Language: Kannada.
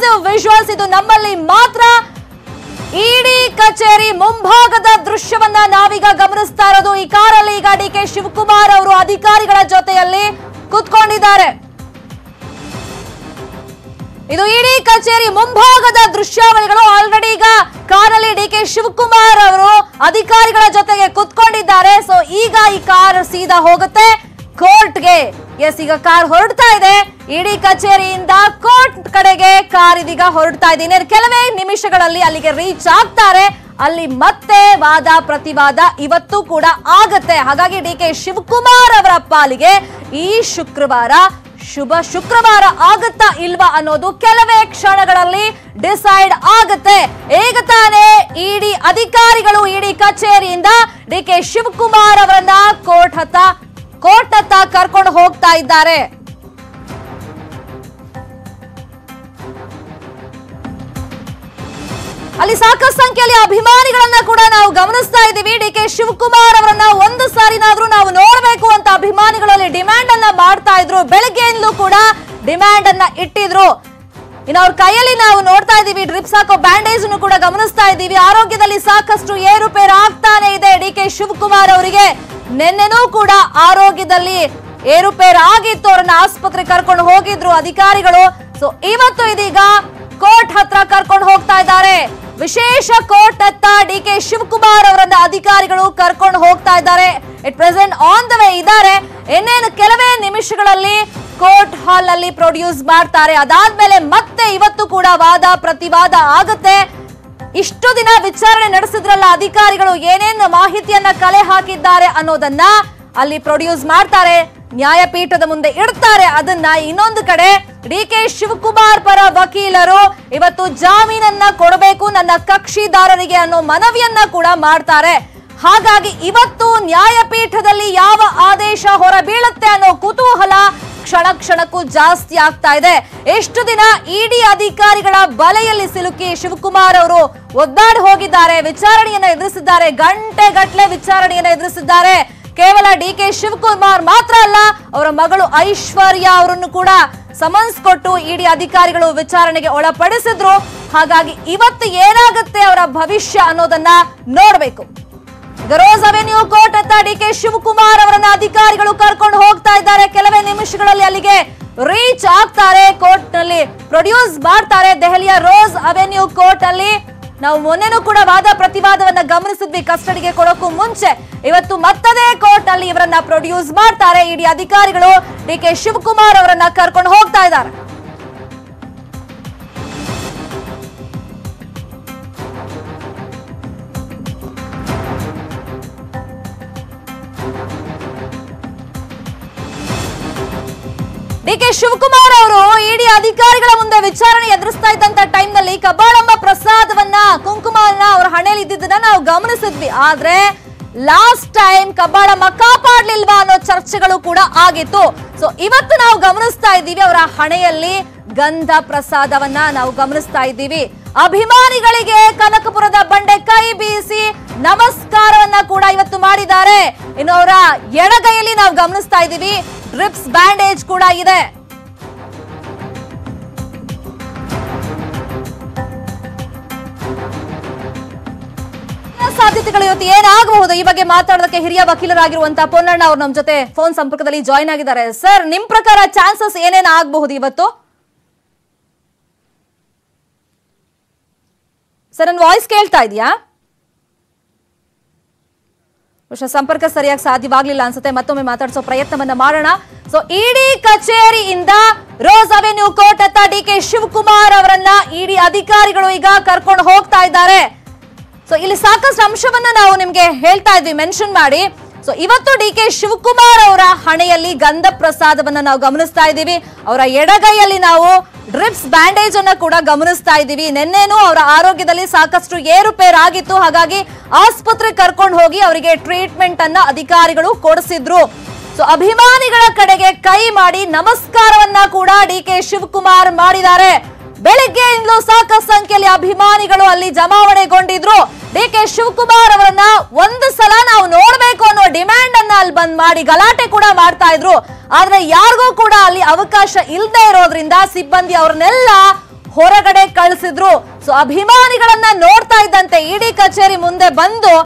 ಎಕ್ಸ್ಕ್ಲೂಸಿವ್ ವಿಜುವಲ್ಸ್ ಇದು ನಮ್ಮಲ್ಲಿ ಮಾತ್ರ ಇಡಿ ಕಚೇರಿ ಮುಂಭಾಗದ ದೃಶ್ಯವನ್ನ ನಾವೀಗ ಗಮನಿಸ್ತಾ ಇರೋದು ಈ ಕಾರಲ್ಲಿ ಈಗ ಡಿ ಕೆ ಶಿವಕುಮಾರ್ ಅವರು ಅಧಿಕಾರಿಗಳ ಜೊತೆಯಲ್ಲಿ ಕುತ್ಕೊಂಡಿದ್ದಾರೆ ಇದು ಇಡಿ ಕಚೇರಿ ಮುಂಭಾಗದ ದೃಶ್ಯಾವಳಿಗಳು ಆಲ್ರೆಡಿ ಈಗ ಕಾರಲ್ಲಿ ಡಿ ಕೆ ಶಿವಕುಮಾರ್ ಅವರು ಅಧಿಕಾರಿಗಳ ಜೊತೆಗೆ ಕುತ್ಕೊಂಡಿದ್ದಾರೆ ಸೊ ಈಗ ಈ ಕಾರ್ ಸೀದಾ ಹೋಗುತ್ತೆ ಕೋರ್ಟ್ಗೆ ಎಸ್ ಈಗ ಕಾರ್ ಹೊರಡ್ತಾ ಇದೆ ಇಡಿ ಕಚೇರಿಯಿಂದ ಕೋರ್ಟ್ ಕಡೆಗೆ ಕಾರ್ ಇದೀಗ ಹೊರಡ್ತಾ ಇದೆ ಇನ್ನೇನು ಕೆಲವೇ ನಿಮಿಷಗಳಲ್ಲಿ ಅಲ್ಲಿಗೆ ರೀಚ್ ಆಗ್ತಾರೆ ಅಲ್ಲಿ ಮತ್ತೆ ವಾದ ಪ್ರತಿವಾದ ಇವತ್ತು ಕೂಡ ಆಗತ್ತೆ ಹಾಗಾಗಿ ಡಿ ಕೆ ಶಿವಕುಮಾರ್ ಅವರ ಪಾಲಿಗೆ ಈ ಶುಕ್ರವಾರ ಶುಭ ಶುಕ್ರವಾರ ಆಗುತ್ತಾ ಇಲ್ವಾ ಅನ್ನೋದು ಕೆಲವೇ ಕ್ಷಣಗಳಲ್ಲಿ ಡಿಸೈಡ್ ಆಗುತ್ತೆ ಈಗ ತಾನೇ ಇಡಿ ಅಧಿಕಾರಿಗಳು ಇಡಿ ಕಚೇರಿಯಿಂದ ಡಿ ಕೆ ಶಿವಕುಮಾರ್ ಅವರನ್ನ ಕೋರ್ಟ್ ಹತ್ತ ಕೋರ್ಟ್ ಹತ್ತ ಕರ್ಕೊಂಡು ಹೋಗ್ತಾ ಇದ್ದಾರೆ ಅಲ್ಲಿ ಸಾಕಷ್ಟು ಸಂಖ್ಯೆಯಲ್ಲಿ ಅಭಿಮಾನಿಗಳನ್ನ ಕೂಡ ನಾವು ಗಮನಿಸ್ತಾ ಇದ್ದೀವಿ ಡಿ ಕೆ ಶಿವಕುಮಾರ್ ಅವರನ್ನ ಒಂದು ಸಾರಿನಾದ್ರೂ ನಾವು ನೋಡಬೇಕು ಅಂತ ಅಭಿಮಾನಿಗಳಲ್ಲಿ ಡಿಮ್ಯಾಂಡ್ ಅನ್ನ ಮಾಡ್ತಾ ಇದ್ರು ಬೆಳಗ್ಗೆಯಿಂದಲೂ ಕೂಡ ಡಿಮ್ಯಾಂಡ್ ಅನ್ನ ಇಟ್ಟಿದ್ರು ಇನ್ನು ಅವ್ರ ಕೈಯಲ್ಲಿ ನಾವು ನೋಡ್ತಾ ಇದ್ದೀವಿ ಡ್ರಿಪ್ಸ್ ಹಾಕೋ ಬ್ಯಾಂಡೇಜ್ ಕೂಡ ಗಮನಿಸ್ತಾ ಇದ್ದೀವಿ ಆರೋಗ್ಯದಲ್ಲಿ ಸಾಕಷ್ಟು ಏರುಪೇರು ಆಗ್ತಾನೆ ಇದೆ ಡಿ ಕೆ ಶಿವಕುಮಾರ್ ಅವರಿಗೆ ನಿನ್ನೆನೂ ಕೂಡ ಆರೋಗ್ಯದಲ್ಲಿ ಏರುಪೇರು ಆಗಿತ್ತು ಅವ್ರನ್ನ ಆಸ್ಪತ್ರೆ ಕರ್ಕೊಂಡು ಹೋಗಿದ್ರು ಅಧಿಕಾರಿಗಳು ಸೊ ಇವತ್ತು ಇದೀಗ ಕೋರ್ಟ್ ಹತ್ರ ಕರ್ಕೊಂಡು ಹೋಗ್ತಾ ಇದ್ದಾರೆ ವಿಶೇಷ ಕೋರ್ಟ್ ಹತ್ತ ಡಿ ಕೆ ಶಿವಕುಮಾರ್ ಅವರನ್ನ ಅಧಿಕಾರಿಗಳು ಕರ್ಕೊಂಡು ಹೋಗ್ತಾ ಇದ್ದಾರೆ it present on the way ಇದ್ದಾರೆ ಇನ್ನೇನು ಕೆಲವೇ ನಿಮಿಷಗಳಲ್ಲಿ ಕೋರ್ಟ್ ಹಾಲ್ ನಲ್ಲಿ ಪ್ರೊಡ್ಯೂಸ್ ಮಾಡ್ತಾರೆ ಅದಾದ್ಮೇಲೆ ಮತ್ತೆ ಇವತ್ತು ಕೂಡ ವಾದ ಪ್ರತಿವಾದ ಆಗುತ್ತೆ ಇಷ್ಟು ದಿನ ವಿಚಾರಣೆ ನಡೆಸಿದ್ರಲ್ಲ ಅಧಿಕಾರಿಗಳು ಏನೇನು ಮಾಹಿತಿಯನ್ನ ಕಲೆ ಹಾಕಿದ್ದಾರೆ ಅನ್ನೋದನ್ನ ಅಲ್ಲಿ ಪ್ರೊಡ್ಯೂಸ್ ಮಾಡ್ತಾರೆ ನ್ಯಾಯಪೀಠದ ಮುಂದೆ ಇಡ್ತಾರೆ ಅದನ್ನ ಇನ್ನೊಂದು ಕಡೆ ಡಿ ಕೆ ಶಿವಕುಮಾರ್ ಪರ ವಕೀಲರು ಇವತ್ತು ಜಾಮೀನನ್ನ ಕೊಡಬೇಕು ನನ್ನ ಕಕ್ಷಿದಾರರಿಗೆ ಅನ್ನೋ ಮನವಿಯನ್ನ ಕೂಡ ಮಾಡ್ತಾರೆ ಹಾಗಾಗಿ ಇವತ್ತು ನ್ಯಾಯಪೀಠದಲ್ಲಿ ಯಾವ ಆದೇಶ ಹೊರಬೀಳುತ್ತೆ ಅನ್ನೋ ಕುತೂಹಲ ಕ್ಷಣ ಕ್ಷಣಕ್ಕೂ ಜಾಸ್ತಿ ಆಗ್ತಾ ಇದೆ ಎಷ್ಟು ದಿನ ಇಡಿ ಅಧಿಕಾರಿಗಳ ಬಲೆಯಲ್ಲಿ ಸಿಲುಕಿ ಶಿವಕುಮಾರ್ ಅವರು ಒದ್ದಾಡಿ ಹೋಗಿದ್ದಾರೆ ವಿಚಾರಣೆಯನ್ನ ಎದುರಿಸಿದ್ದಾರೆ ಗಂಟೆ ಗಟ್ಟಲೆ ವಿಚಾರಣೆಯನ್ನ ಎದುರಿಸಿದ್ದಾರೆ ಕೇವಲ ಡಿ ಕೆ ಶಿವಕುಮಾರ್ ಮಾತ್ರ ಅಲ್ಲ ಅವರ ಮಗಳು ಐಶ್ವರ್ಯ ಅವರನ್ನು ಕೂಡ ಸಮನ್ಸ್ ಕೊಟ್ಟು ಇಡಿ ಅಧಿಕಾರಿಗಳು ವಿಚಾರಣೆಗೆ ಒಳಪಡಿಸಿದ್ರು ಹಾಗಾಗಿ ಇವತ್ತು ಏನಾಗುತ್ತೆ ಅವರ ಭವಿಷ್ಯ ಅನ್ನೋದನ್ನ ನೋಡ್ಬೇಕು ರೋಸ್ ಅವೆನ್ಯೂ ಕೋರ್ಟ್ ಹತ್ತ ಡಿ ಕೆ ಶಿವಕುಮಾರ್ ಅವರನ್ನ ಅಧಿಕಾರಿಗಳು ಕರ್ಕೊಂಡು ಹೋಗ್ತಾ ಇದ್ದಾರೆ ಕೆಲವೇ ನಿಮಿಷಗಳಲ್ಲಿ ಅಲ್ಲಿಗೆ ರೀಚ್ ಆಗ್ತಾರೆ ಕೋರ್ಟ್ ನಲ್ಲಿ ಪ್ರೊಡ್ಯೂಸ್ ಮಾಡ್ತಾರೆ ದೆಹಲಿಯ ರೋಸ್ ಅವೆನ್ಯೂ ಕೋರ್ಟ್ ಅಲ್ಲಿ ನಾವು ಮೊನ್ನೆನೂ ಕೂಡ ವಾದ ಪ್ರತಿವಾದವನ್ನ ಗಮನಿಸಿದ್ವಿ ಕಸ್ಟಡಿಗೆ ಕೊಡೋಕ್ಕೂ ಮುಂಚೆ ಇವತ್ತು ಮತ್ತದೇ ಕೋರ್ಟ್ ಅಲ್ಲಿ ಇವರನ್ನ ಪ್ರೊಡ್ಯೂಸ್ ಮಾಡ್ತಾರೆ ಇಡೀ ಅಧಿಕಾರಿಗಳು ಡಿ ಕೆ ಶಿವಕುಮಾರ್ ಅವರನ್ನ ಕರ್ಕೊಂಡು ಹೋಗ್ತಾ ಇದ್ದಾರೆ ಡಿ ಕೆ ಶಿವಕುಮಾರ್ ಅವರು ಇಡಿ ಅಧಿಕಾರಿಗಳ ಮುಂದೆ ವಿಚಾರಣೆ ಎದುರಿಸ್ತಾ ಇದ್ದಂತ ಟೈಮ್ ನಲ್ಲಿ ಕಬ್ಬಾಳಮ್ಮ ಪ್ರಸಾದವನ್ನ ಕುಂಕುಮವನ್ನ ಅವ್ರ ಹಣೆಯಲ್ಲಿ ಇದ್ದಿದ್ದನ್ನ ನಾವು ಗಮನಿಸಿದ್ವಿ ಆದ್ರೆ ಲಾಸ್ಟ್ ಟೈಮ್ ಕಬ್ಬಾಳಮ್ಮ ಕಾಪಾಡ್ಲಿಲ್ವಾ ಅನ್ನೋ ಚರ್ಚೆಗಳು ಕೂಡ ಆಗಿತ್ತು ಸೊ ಇವತ್ತು ನಾವು ಗಮನಿಸ್ತಾ ಇದ್ದೀವಿ ಅವರ ಹಣೆಯಲ್ಲಿ ಗಂಧ ಪ್ರಸಾದವನ್ನ ನಾವು ಗಮನಿಸ್ತಾ ಇದ್ದೀವಿ ಅಭಿಮಾನಿಗಳಿಗೆ ಕನಕಪುರದ ಬಂಡೆ ಕೈ ಬೀಸಿ ನಮಸ್ಕಾರವನ್ನ ಕೂಡ ಇವತ್ತು ಮಾಡಿದ್ದಾರೆ ಇನ್ನು ಅವರ ಎಡಗೈಯಲ್ಲಿ ನಾವು ಗಮನಿಸ್ತಾ ಇದ್ದೀವಿ ಡ್ರಿಪ್ಸ್ ಬ್ಯಾಂಡೇಜ್ ಕೂಡ ಇದೆ ಸಾಧ್ಯತೆಗಳು ಇವತ್ತು ಏನಾಗಬಹುದು ಈ ಬಗ್ಗೆ ಮಾತಾಡೋದಕ್ಕೆ ಹಿರಿಯ ವಕೀಲರಾಗಿರುವಂತಹ ಪೊನ್ನಣ್ಣ ಅವ್ರು ನಮ್ಮ ಜೊತೆ ಫೋನ್ ಸಂಪರ್ಕದಲ್ಲಿ ಜಾಯ್ನ್ ಆಗಿದ್ದಾರೆ ಸರ್ ನಿಮ್ ಪ್ರಕಾರ ಚಾನ್ಸಸ್ ಏನೇನ್ ಆಗಬಹುದು ಇವತ್ತು ಸರ್ ನನ್ನ ವಾಯ್ಸ್ ಕೇಳ್ತಾ ಇದೆಯಾ ಬಹುಶಃ ಸಂಪರ್ಕ ಸರಿಯಾಗಿ ಸಾಧ್ಯವಾಗ್ಲಿಲ್ಲ ಅನ್ಸುತ್ತೆ ಮತ್ತೊಮ್ಮೆ ಮಾತಾಡಿಸೋ ಪ್ರಯತ್ನವನ್ನ ಮಾಡೋಣ ಸೊ ಇಡಿ ಕಚೇರಿಯಿಂದ ರೋಸ್ ಅವೆನ್ಯೂ ಕೋರ್ಟ್ ಹತ್ತ ಡಿ ಕೆ ಶಿವಕುಮಾರ್ ಅವರನ್ನ ಇಡಿ ಅಧಿಕಾರಿಗಳು ಈಗ ಕರ್ಕೊಂಡು ಹೋಗ್ತಾ ಇದ್ದಾರೆ ಸೊ ಇಲ್ಲಿ ಸಾಕಷ್ಟು ಅಂಶವನ್ನ ನಾವು ನಿಮ್ಗೆ ಹೇಳ್ತಾ ಇದ್ವಿ ಮೆನ್ಷನ್ ಮಾಡಿ ಸೊ ಇವತ್ತು ಡಿ ಕೆ ಶಿವಕುಮಾರ್ ಅವರ ಹಣೆಯಲ್ಲಿ ಗಂಧ ಪ್ರಸಾದವನ್ನ ನಾವು ಗಮನಿಸ್ತಾ ಇದ್ದೀವಿ ಅವರ ಎಡಗೈಯಲ್ಲಿ ನಾವು ಡ್ರಿಪ್ಸ್ ಬ್ಯಾಂಡೇಜ್ ಅನ್ನ ಕೂಡ ಗಮನಿಸ್ತಾ ಇದ್ದೀವಿ ನಿನ್ನೆನೂ ಅವರ ಆರೋಗ್ಯದಲ್ಲಿ ಸಾಕಷ್ಟು ಏರುಪೇರು ಆಗಿತ್ತು ಹಾಗಾಗಿ ಆಸ್ಪತ್ರೆ ಕರ್ಕೊಂಡು ಹೋಗಿ ಅವರಿಗೆ ಟ್ರೀಟ್ಮೆಂಟ್ ಅನ್ನ ಅಧಿಕಾರಿಗಳು ಕೊಡಿಸಿದ್ರು ಸೊ ಅಭಿಮಾನಿಗಳ ಕಡೆಗೆ ಕೈ ಮಾಡಿ ನಮಸ್ಕಾರವನ್ನ ಕೂಡ ಡಿ ಕೆ ಶಿವಕುಮಾರ್ ಮಾಡಿದ್ದಾರೆ ಬೆಳಿಗ್ಗೆಯಿಂದಲೂ ಸಾಕಷ್ಟು ಸಂಖ್ಯೆಯಲ್ಲಿ ಅಭಿಮಾನಿಗಳು ಅಲ್ಲಿ ಜಮಾವಣೆಗೊಂಡಿದ್ರು ಡಿ ಕೆ ಶಿವಕುಮಾರ್ ಅವರನ್ನ ಒಂದು ಸಲ ನಾವು ನೋಡ್ಬೇಕು ಅನ್ನೋ ಡಿಮ್ಯಾಂಡ್ ಅನ್ನ ಅಲ್ಲಿ ಬಂದ್ ಮಾಡಿ ಗಲಾಟೆ ಕೂಡ ಮಾಡ್ತಾ ಇದ್ರು ಆದ್ರೆ ಯಾರಿಗೂ ಕೂಡ ಅಲ್ಲಿ ಅವಕಾಶ ಇಲ್ಲದೆ ಇರೋದ್ರಿಂದ ಸಿಬ್ಬಂದಿ ಅವ್ರನ್ನೆಲ್ಲ ಹೊರಗಡೆ ಕಳಿಸಿದ್ರು ಸೊ ಅಭಿಮಾನಿಗಳನ್ನ ನೋಡ್ತಾ ಇದ್ದಂತೆ ಇಡಿ ಕಚೇರಿ ಮುಂದೆ ಬಂದು